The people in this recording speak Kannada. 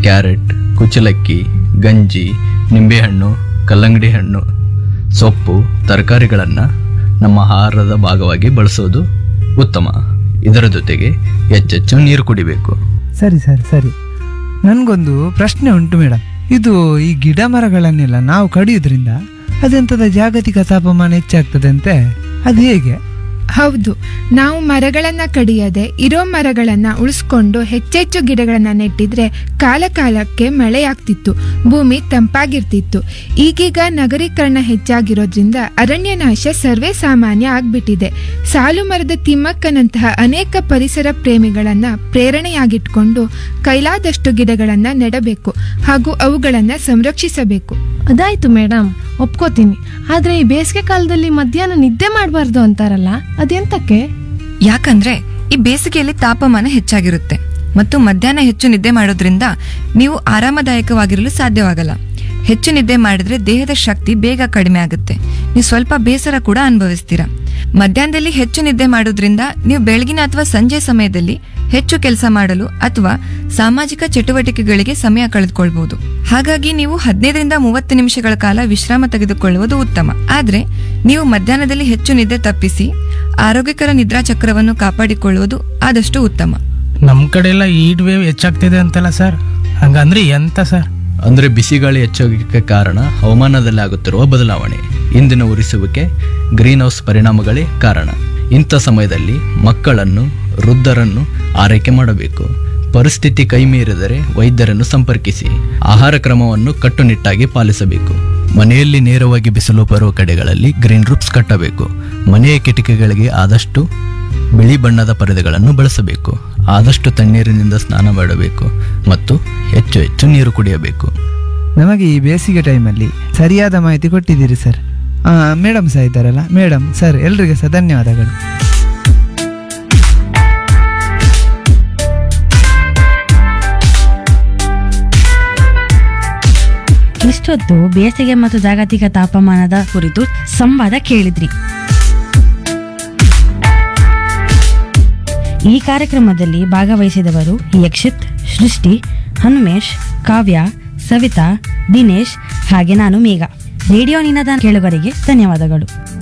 ಕ್ಯಾರೆಟ್ ಕುಚಲಕ್ಕಿ ಗಂಜಿ ನಿಂಬೆಹಣ್ಣು ಕಲ್ಲಂಗಡಿ ಹಣ್ಣು ಸೊಪ್ಪು ತರಕಾರಿಗಳನ್ನು ನಮ್ಮ ಆಹಾರದ ಭಾಗವಾಗಿ ಬಳಸೋದು ಉತ್ತಮ ಇದರ ಜೊತೆಗೆ ಹೆಚ್ಚೆಚ್ಚು ನೀರು ಕುಡಿಬೇಕು ಸರಿ ಸರಿ ಸರಿ ನನಗೊಂದು ಪ್ರಶ್ನೆ ಉಂಟು ಮೇಡಮ್ ಇದು ಈ ಗಿಡ ಮರಗಳನ್ನೆಲ್ಲ ನಾವು ಕಡಿಯೋದ್ರಿಂದ ಅದೆಂಥದ ಜಾಗತಿಕ ತಾಪಮಾನ ಹೆಚ್ಚಾಗ್ತದೆ ಅಂತೆ ಅದು ಹೇಗೆ ಹೌದು ನಾವು ಮರಗಳನ್ನ ಕಡಿಯದೆ ಇರೋ ಮರಗಳನ್ನ ಉಳಿಸ್ಕೊಂಡು ಹೆಚ್ಚೆಚ್ಚು ಗಿಡಗಳನ್ನ ನೆಟ್ಟಿದ್ರೆ ಕಾಲ ಕಾಲಕ್ಕೆ ಮಳೆಯಾಗ್ತಿತ್ತು ಭೂಮಿ ತಂಪಾಗಿರ್ತಿತ್ತು ಈಗೀಗ ನಗರೀಕರಣ ಹೆಚ್ಚಾಗಿರೋದ್ರಿಂದ ಅರಣ್ಯ ನಾಶ ಸರ್ವೇ ಸಾಮಾನ್ಯ ಆಗ್ಬಿಟ್ಟಿದೆ ಸಾಲು ಮರದ ತಿಮ್ಮಕ್ಕನಂತಹ ಅನೇಕ ಪರಿಸರ ಪ್ರೇಮಿಗಳನ್ನ ಪ್ರೇರಣೆಯಾಗಿಟ್ಕೊಂಡು ಕೈಲಾದಷ್ಟು ಗಿಡಗಳನ್ನ ನೆಡಬೇಕು ಹಾಗೂ ಅವುಗಳನ್ನ ಸಂರಕ್ಷಿಸಬೇಕು ಅದಾಯ್ತು ಮೇಡಮ್ ಒಪ್ಕೋತೀನಿ ಆದ್ರೆ ಈ ಬೇಸಿಗೆ ಕಾಲದಲ್ಲಿ ಮಧ್ಯಾಹ್ನ ನಿದ್ದೆ ಮಾಡಬಾರ್ದು ಅಂತಾರಲ್ಲ ಅದೆಂತಕ್ಕೆ ಯಾಕಂದ್ರೆ ಈ ಬೇಸಿಗೆಯಲ್ಲಿ ತಾಪಮಾನ ಹೆಚ್ಚಾಗಿರುತ್ತೆ ಮತ್ತು ಮಧ್ಯಾಹ್ನ ಹೆಚ್ಚು ನಿದ್ದೆ ಮಾಡೋದ್ರಿಂದ ನೀವು ಆರಾಮದಾಯಕವಾಗಿರಲು ಸಾಧ್ಯವಾಗಲ್ಲ ಹೆಚ್ಚು ನಿದ್ದೆ ಮಾಡಿದ್ರೆ ದೇಹದ ಶಕ್ತಿ ಬೇಗ ಕಡಿಮೆ ಆಗುತ್ತೆ ನೀವು ಸ್ವಲ್ಪ ಬೇಸರ ಕೂಡ ಅನುಭವಿಸ್ತೀರಾ ಮಧ್ಯಾಹ್ನದಲ್ಲಿ ಹೆಚ್ಚು ನಿದ್ದೆ ಮಾಡೋದ್ರಿಂದ ನೀವು ಬೆಳಗಿನ ಅಥವಾ ಸಂಜೆ ಸಮಯದಲ್ಲಿ ಹೆಚ್ಚು ಕೆಲಸ ಮಾಡಲು ಅಥವಾ ಸಾಮಾಜಿಕ ಚಟುವಟಿಕೆಗಳಿಗೆ ಸಮಯ ಕಳೆದುಕೊಳ್ಬಹುದು ಹಾಗಾಗಿ ನೀವು ಹದಿನೈದರಿಂದ ಮೂವತ್ತು ನಿಮಿಷಗಳ ಕಾಲ ವಿಶ್ರಾಮ ತೆಗೆದುಕೊಳ್ಳುವುದು ಉತ್ತಮ ಆದ್ರೆ ನೀವು ಮಧ್ಯಾಹ್ನದಲ್ಲಿ ಹೆಚ್ಚು ನಿದ್ದೆ ತಪ್ಪಿಸಿ ಆರೋಗ್ಯಕರ ನಿದ್ರಾ ಚಕ್ರವನ್ನು ಕಾಪಾಡಿಕೊಳ್ಳುವುದು ಆದಷ್ಟು ಉತ್ತಮ ನಮ್ಮ ಕಡೆ ಎಲ್ಲ ಈಡ್ ವೇವ್ ಹೆಚ್ಚಾಗ್ತಿದೆ ಅಂತಲ್ಲ ಸರ್ ಹಂಗಂದ್ರೆ ಎಂತ ಸರ್ ಅಂದರೆ ಬಿಸಿಗಾಳಿ ಹೆಚ್ಚಾಗೋಕ್ಕೆ ಕಾರಣ ಹವಾಮಾನದಲ್ಲಿ ಆಗುತ್ತಿರುವ ಬದಲಾವಣೆ ಇಂದಿನ ಉರಿಸುವಿಕೆ ಗ್ರೀನ್ ಹೌಸ್ ಪರಿಣಾಮಗಳೇ ಕಾರಣ ಇಂಥ ಸಮಯದಲ್ಲಿ ಮಕ್ಕಳನ್ನು ವೃದ್ಧರನ್ನು ಆರೈಕೆ ಮಾಡಬೇಕು ಪರಿಸ್ಥಿತಿ ಕೈ ಮೀರಿದರೆ ವೈದ್ಯರನ್ನು ಸಂಪರ್ಕಿಸಿ ಆಹಾರ ಕ್ರಮವನ್ನು ಕಟ್ಟುನಿಟ್ಟಾಗಿ ಪಾಲಿಸಬೇಕು ಮನೆಯಲ್ಲಿ ನೇರವಾಗಿ ಬಿಸಿಲು ಬರುವ ಕಡೆಗಳಲ್ಲಿ ಗ್ರೀನ್ ರೂಪ್ಸ್ ಕಟ್ಟಬೇಕು ಮನೆಯ ಕಿಟಕಿಗಳಿಗೆ ಆದಷ್ಟು ಬಿಳಿ ಬಣ್ಣದ ಪರದೆಗಳನ್ನು ಬಳಸಬೇಕು ಆದಷ್ಟು ತಣ್ಣೀರಿನಿಂದ ಸ್ನಾನ ಮಾಡಬೇಕು ಮತ್ತು ಹೆಚ್ಚು ಹೆಚ್ಚು ನೀರು ಕುಡಿಯಬೇಕು ನಮಗೆ ಈ ಬೇಸಿಗೆ ಟೈಮಲ್ಲಿ ಸರಿಯಾದ ಮಾಹಿತಿ ಕೊಟ್ಟಿದ್ದೀರಿ ಸರ್ ಮೇಡಮ್ ಸಹ ಇದ್ದಾರಲ್ಲ ಮೇಡಮ್ ಸರ್ ಎಲ್ರಿಗೆ ಸಹ ಧನ್ಯವಾದಗಳು ಇಷ್ಟೊತ್ತು ಬೇಸಿಗೆ ಮತ್ತು ಜಾಗತಿಕ ತಾಪಮಾನದ ಕುರಿತು ಸಂವಾದ ಕೇಳಿದ್ರಿ ಈ ಕಾರ್ಯಕ್ರಮದಲ್ಲಿ ಭಾಗವಹಿಸಿದವರು ಯಕ್ಷಿತ್ ಸೃಷ್ಟಿ ಹನುಮೇಶ್ ಕಾವ್ಯ ಸವಿತಾ ದಿನೇಶ್ ಹಾಗೆ ನಾನು ಮೇಘ ರೇಡಿಯೋ ನಿನದ ಕೇಳುಗರಿಗೆ ಧನ್ಯವಾದಗಳು